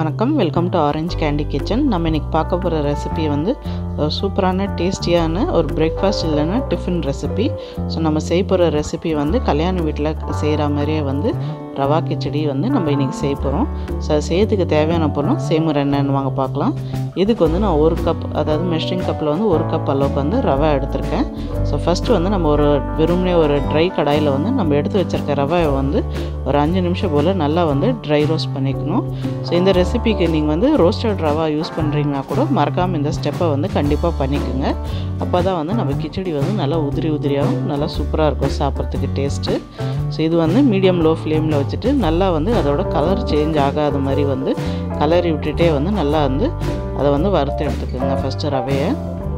வணக்கம் welcome to orange candy kitchen நம்ம இன்றைக்கி பார்க்க போகிற ரெசிபி வந்து ஒரு சூப்பரான டேஸ்டியான ஒரு பிரேக்ஃபாஸ்ட் இல்லைன்னா டிஃபன் ரெசிபி ஸோ நம்ம செய்ய போகிற ரெசிபி வந்து கல்யாண வீட்டில் செய்கிற மாதிரியே வந்து ரவா கிச்சடி வந்து நம்ம இன்றைக்கி செய்ய போகிறோம் ஸோ அது செய்யறதுக்கு தேவையான பொருள் செய்முறை என்னன்னு வாங்க பார்க்கலாம் இதுக்கு வந்து நான் ஒரு கப் அதாவது மெஷரிங் கப்பில் வந்து ஒரு கப் அளவுக்கு வந்து ரவை எடுத்திருக்கேன் ஸோ ஃபஸ்ட்டு வந்து நம்ம ஒரு வெறுமனே ஒரு ட்ரை கடாயில் வந்து நம்ம எடுத்து வச்சுருக்க ரவையை வந்து ஒரு அஞ்சு நிமிஷம் போல் நல்லா வந்து ட்ரை ரோஸ்ட் பண்ணிக்கணும் ஸோ இந்த ரெசிபிக்கு நீங்கள் வந்து ரோஸ்டட் ரவா யூஸ் பண்ணுறீங்கன்னா கூட மறக்காமல் இந்த ஸ்டெப்பை வந்து கண்டிப்பாக பண்ணிக்கோங்க அப்போ தான் வந்து நம்ம கிச்சடி வந்து நல்லா உதிரி உதிரியாகவும் நல்லா சூப்பராக இருக்கும் சாப்பிட்றதுக்கு டேஸ்ட்டு ஸோ இது வந்து மீடியம் லோ ஃப்ளேமில் வச்சுட்டு நல்லா வந்து அதோட கலர் சேஞ்ச் ஆகாத மாதிரி வந்து கலரி விட்டுட்டே வந்து நல்லா வந்து அதை வந்து வறுத்து எடுத்துக்கோங்க ஃபஸ்ட்டு ரவையை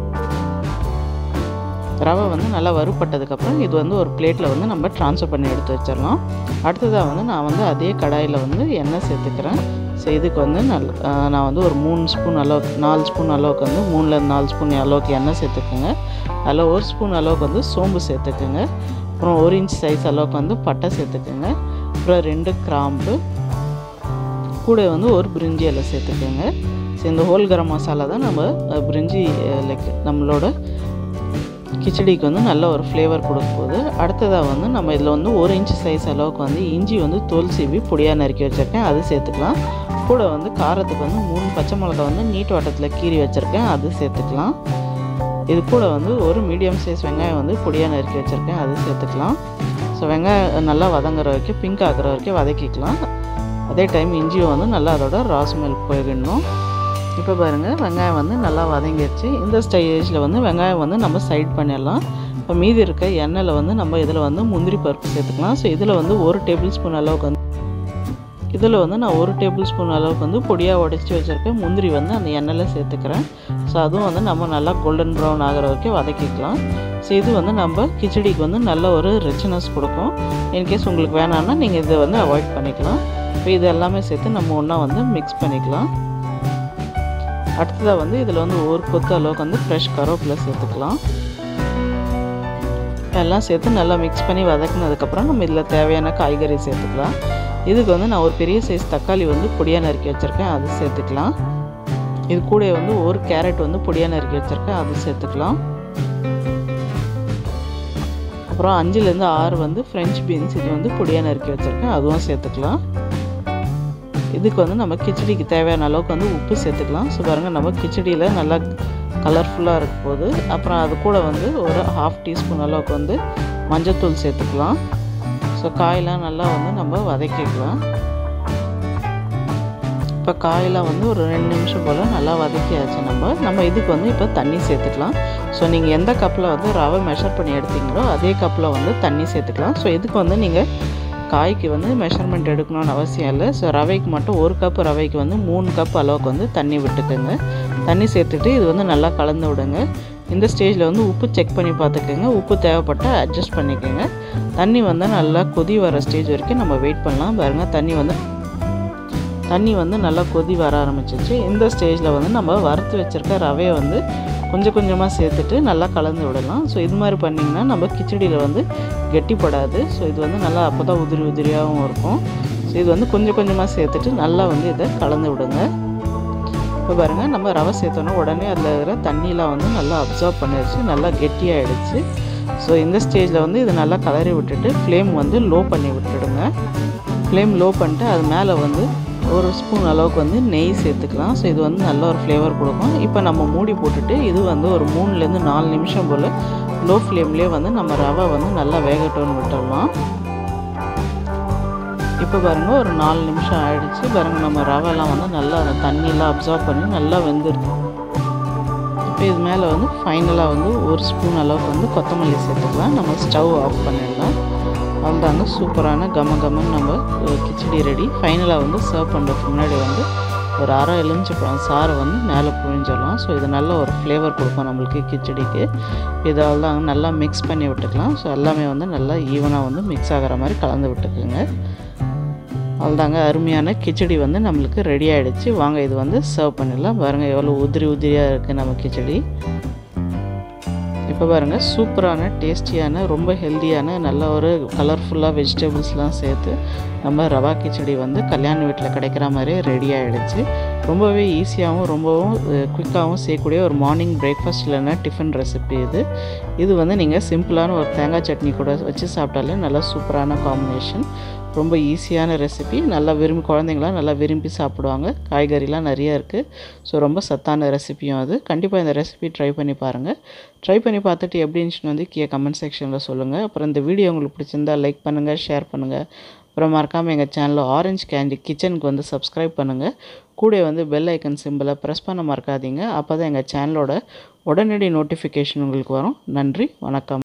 ரவை வந்து நல்லா வறுப்பட்டதுக்கப்புறம் இது வந்து ஒரு பிளேட்டில் வந்து நம்ம ட்ரான்ஸ்ஃபர் பண்ணி எடுத்து வச்சிடலாம் அடுத்ததாக வந்து நான் வந்து அதே கடாயில் வந்து எண்ணெய் சேர்த்துக்கிறேன் ஸோ இதுக்கு வந்து நல் நான் வந்து ஒரு மூணு ஸ்பூன் அளவுக்கு நாலு ஸ்பூன் அளவுக்கு வந்து மூணுலேருந்து நாலு ஸ்பூன் அளவுக்கு எண்ணெய் சேர்த்துக்குங்க அதில் ஒரு ஸ்பூன் அளவுக்கு வந்து சோம்பு சேர்த்துக்குங்க அப்புறம் ஒரு இன்ச் சைஸ் அளவுக்கு வந்து பட்டை சேர்த்துக்குங்க அப்புறம் ரெண்டு கிராம்பு கூட வந்து ஒரு பிரிஞ்சி இலை சேர்த்துக்கோங்க ஸோ இந்த ஹோல் கரம் மசாலா தான் நம்ம பிரிஞ்சி லைக் நம்மளோட கிச்சடிக்கு வந்து நல்ல ஒரு ஃப்ளேவர் கொடுக்க போகுது அடுத்ததாக வந்து நம்ம இதில் வந்து ஒரு இன்ச் சைஸ் அளவுக்கு வந்து இஞ்சி வந்து தோல் சீவி பொடியாக நறுக்கி வச்சுருக்கேன் அது சேர்த்துக்கலாம் கூட வந்து காரத்துக்கு வந்து மூணு பச்சை மிளகா வந்து நீட் வாட்டத்தில் கீறி வச்சுருக்கேன் அது சேர்த்துக்கலாம் இது கூட வந்து ஒரு மீடியம் சைஸ் வெங்காயம் வந்து பொடியாக நறுக்கி வச்சுருக்கேன் அது சேர்த்துக்கலாம் ஸோ வெங்காயம் நல்லா வதங்குற வரைக்கும் பிங்க் ஆகிற வரைக்கும் வதக்கிக்கலாம் அதே டைம் இஞ்சியும் வந்து நல்லா அதோட ராஸ்மெல் போயிடணும் இப்போ பாருங்கள் வெங்காயம் வந்து நல்லா வதங்கிடுச்சு இந்த ஸ்டேஜில் வந்து வெங்காயம் வந்து நம்ம சைட் பண்ணிடலாம் இப்போ மீதி இருக்க எண்ணெயில் வந்து நம்ம இதில் வந்து முந்திரி பருப்பு சேர்த்துக்கலாம் ஸோ இதில் வந்து ஒரு டேபிள் ஸ்பூன் அளவுக்கு வந்து இதில் வந்து நான் ஒரு டேபிள் ஸ்பூன் அளவுக்கு வந்து பொடியாக உடச்சி வச்சுருக்கேன் முந்திரி வந்து அந்த எண்ணெயில் சேர்த்துக்கிறேன் ஸோ அதுவும் வந்து நம்ம நல்லா கோல்டன் ப்ரௌன் ஆகிற வரைக்கும் வதக்கிக்கலாம் ஸோ இது வந்து நம்ம கிச்சடிக்கு வந்து நல்ல ஒரு ரிச்னஸ் கொடுக்கும் இன்கேஸ் உங்களுக்கு வேணான்னா நீங்கள் இதை வந்து அவாய்ட் பண்ணிக்கலாம் இப்போ இது எல்லாமே சேர்த்து நம்ம ஒன்றா வந்து மிக்ஸ் பண்ணிக்கலாம் அடுத்ததாக வந்து இதில் வந்து ஒரு கொத்து அளவுக்கு வந்து ஃப்ரெஷ் கருவேப்பிலை சேர்த்துக்கலாம் எல்லாம் சேர்த்து நல்லா மிக்ஸ் பண்ணி வதக்கினதுக்கப்புறம் நம்ம இதில் தேவையான காய்கறி சேர்த்துக்கலாம் இதுக்கு வந்து நான் ஒரு பெரிய சைஸ் தக்காளி வந்து பொடியாக நறுக்கி வச்சுருக்கேன் அது சேர்த்துக்கலாம் இது கூட வந்து ஒரு கேரட் வந்து பொடியாக நறுக்கி வச்சுருக்கேன் அது சேர்த்துக்கலாம் அப்புறம் அஞ்சுலேருந்து ஆறு வந்து ஃப்ரெஞ்ச் பீன்ஸ் இது வந்து பொடியாக நறுக்கி வச்சுருக்கேன் அதுவும் சேர்த்துக்கலாம் இதுக்கு வந்து நம்ம கிச்சடிக்கு தேவையான அளவுக்கு வந்து உப்பு சேர்த்துக்கலாம் ஸோ பாருங்கள் நம்ம கிச்சடியில் நல்லா கலர்ஃபுல்லாக இருக்க போது அப்புறம் அது கூட வந்து ஒரு ஹாஃப் டீஸ்பூன் அளவுக்கு வந்து மஞ்சத்தூள் சேர்த்துக்கலாம் ஸோ காயெலாம் நல்லா வந்து நம்ம வதக்கிக்கலாம் இப்போ காயெல்லாம் வந்து ஒரு ரெண்டு நிமிஷம் போல் நல்லா வதக்கியாச்சு நம்ம நம்ம இதுக்கு வந்து இப்போ தண்ணி சேர்த்துக்கலாம் ஸோ நீங்கள் எந்த கப்பில் வந்து ரவை மெஷர் பண்ணி எடுத்தீங்களோ அதே கப்பில் வந்து தண்ணி சேர்த்துக்கலாம் ஸோ இதுக்கு வந்து நீங்கள் காய்க்கு வந்து மெஷர்மெண்ட் எடுக்கணும்னு அவசியம் இல்லை ஸோ ரவைக்கு மட்டும் ஒரு கப் ரவைக்கு வந்து மூணு கப் அளவுக்கு வந்து தண்ணி விட்டுக்கோங்க தண்ணி சேர்த்துட்டு இது வந்து நல்லா கலந்து விடுங்க இந்த ஸ்டேஜில் வந்து உப்பு செக் பண்ணி பார்த்துக்கோங்க உப்பு தேவைப்பட்டால் அட்ஜஸ்ட் பண்ணிக்கோங்க தண்ணி வந்து நல்லா கொதி வர ஸ்டேஜ் வரைக்கும் நம்ம வெயிட் பண்ணலாம் பாருங்கள் தண்ணி வந்து தண்ணி வந்து நல்லா கொதி வர ஆரம்பிச்சிச்சு இந்த ஸ்டேஜில் வந்து நம்ம வறுத்து வச்சுருக்க ரவையை வந்து கொஞ்சம் கொஞ்சமாக சேர்த்துட்டு நல்லா கலந்து விடலாம் ஸோ இது மாதிரி பண்ணிங்கன்னா நம்ம கிச்சடியில் வந்து கெட்டிப்படாது ஸோ இது வந்து நல்லா அப்போ தான் உதிரி உதிரியாகவும் இருக்கும் ஸோ இது வந்து கொஞ்சம் கொஞ்சமாக சேர்த்துட்டு நல்லா வந்து இதை கலந்து விடுங்க இப்போ பாருங்கள் நம்ம ரவை சேர்த்தோன்னா உடனே அதில் இருக்கிற தண்ணியெலாம் வந்து நல்லா அப்சர்வ் பண்ணிடுச்சு நல்லா கெட்டியாகிடுச்சு ஸோ இந்த ஸ்டேஜில் வந்து இது நல்லா கலரி விட்டுட்டு ஃப்ளேம் வந்து லோ பண்ணி விட்டுடுங்க ஃப்ளேம் லோ பண்ணிட்டு அது மேலே வந்து ஒரு ஸ்பூன் அளவுக்கு வந்து நெய் சேர்த்துக்கலாம் ஸோ இது வந்து நல்ல ஒரு ஃப்ளேவர் கொடுக்கும் இப்போ நம்ம மூடி போட்டுட்டு இது வந்து ஒரு மூணுலேருந்து நாலு நிமிஷம் போல் லோ ஃப்ளேம்லேயே வந்து நம்ம ரவை வந்து நல்லா வேகட்டோன்னு விட்டுடலாம் இப்போ பாருங்கள் ஒரு நாலு நிமிஷம் ஆகிடுச்சு பாருங்கள் நம்ம ரவைலாம் வந்து நல்லா அந்த தண்ணியெலாம் அப்சர்வ் பண்ணி நல்லா வெந்துருக்கு இப்போ இது மேலே வந்து ஃபைனலாக வந்து ஒரு ஸ்பூன் அளவுக்கு வந்து கொத்தமல்லி சேர்த்துக்கலாம் நம்ம ஸ்டவ் ஆஃப் பண்ணிடலாம் வந்தாங்க சூப்பரான கம கமன்னு நம்ம கிச்சடி ரெடி ஃபைனலாக வந்து சர்வ் பண்ணுறதுக்கு முன்னாடி வந்து ஒரு அரை எலுமிச்சை பழம் சாறை வந்து மேலே புழிஞ்சிடலாம் ஸோ இது நல்ல ஒரு ஃப்ளேவர் கொடுக்கும் நம்மளுக்கு கிச்சடிக்கு இதால் தான் நல்லா மிக்ஸ் பண்ணி விட்டுக்கலாம் ஸோ எல்லாமே வந்து நல்லா ஈவனாக வந்து மிக்ஸ் ஆகிற மாதிரி கலந்து விட்டுக்குங்க அவ்வளோதாங்க அருமையான கிச்சடி வந்து நம்மளுக்கு ரெடி ஆகிடுச்சு வாங்க இது வந்து சர்வ் பண்ணிடலாம் பாருங்கள் எவ்வளோ உதிரி உதிரியாக இருக்குது நம்ம கிச்சடி இப்போ பாருங்கள் சூப்பரான டேஸ்டியான ரொம்ப ஹெல்த்தியான நல்ல ஒரு கலர்ஃபுல்லாக வெஜிடபிள்ஸ்லாம் சேர்த்து நம்ம ரவா கிச்சடி வந்து கல்யாண வீட்டில் கிடைக்கிற மாதிரியே ரெடி ஆகிடுச்சு ரொம்பவே ஈஸியாகவும் ரொம்பவும் குயிக்காகவும் செய்யக்கூடிய ஒரு மார்னிங் பிரேக்ஃபாஸ்ட் இல்லைன்னா டிஃபன் ரெசிபி இது இது வந்து நீங்கள் சிம்பிளான ஒரு தேங்காய் சட்னி கூட வச்சு சாப்பிட்டாலே நல்லா சூப்பரான காம்பினேஷன் ரொம்ப ஈஸியான ரெசிபி நல்லா விரும்பி குழந்தைங்களாம் நல்லா விரும்பி சாப்பிடுவாங்க காய்கறிலாம் நிறைய இருக்குது ஸோ ரொம்ப சத்தான ரெசிபியும் அது கண்டிப்பாக இந்த ரெசிபி ட்ரை பண்ணி பாருங்கள் ட்ரை பண்ணி பார்த்துட்டு எப்படி இருந்துச்சுன்னு வந்து கீழே கமெண்ட் செக்ஷனில் சொல்லுங்கள் அப்புறம் இந்த வீடியோ உங்களுக்கு பிடிச்சிருந்தா லைக் பண்ணுங்கள் ஷேர் பண்ணுங்கள் அப்புறம் மறக்காமல் எங்கள் சேனலில் ஆரஞ்சு கேண்டி கிச்சனுக்கு வந்து சப்ஸ்கிரைப் பண்ணுங்கள் கூட வந்து பெல் ஐக்கன் சிம்பிளை ப்ரெஸ் பண்ண மறக்காதீங்க அப்போ தான் எங்கள் சேனலோட உடனடி நோட்டிஃபிகேஷன் உங்களுக்கு வரும் நன்றி வணக்கம்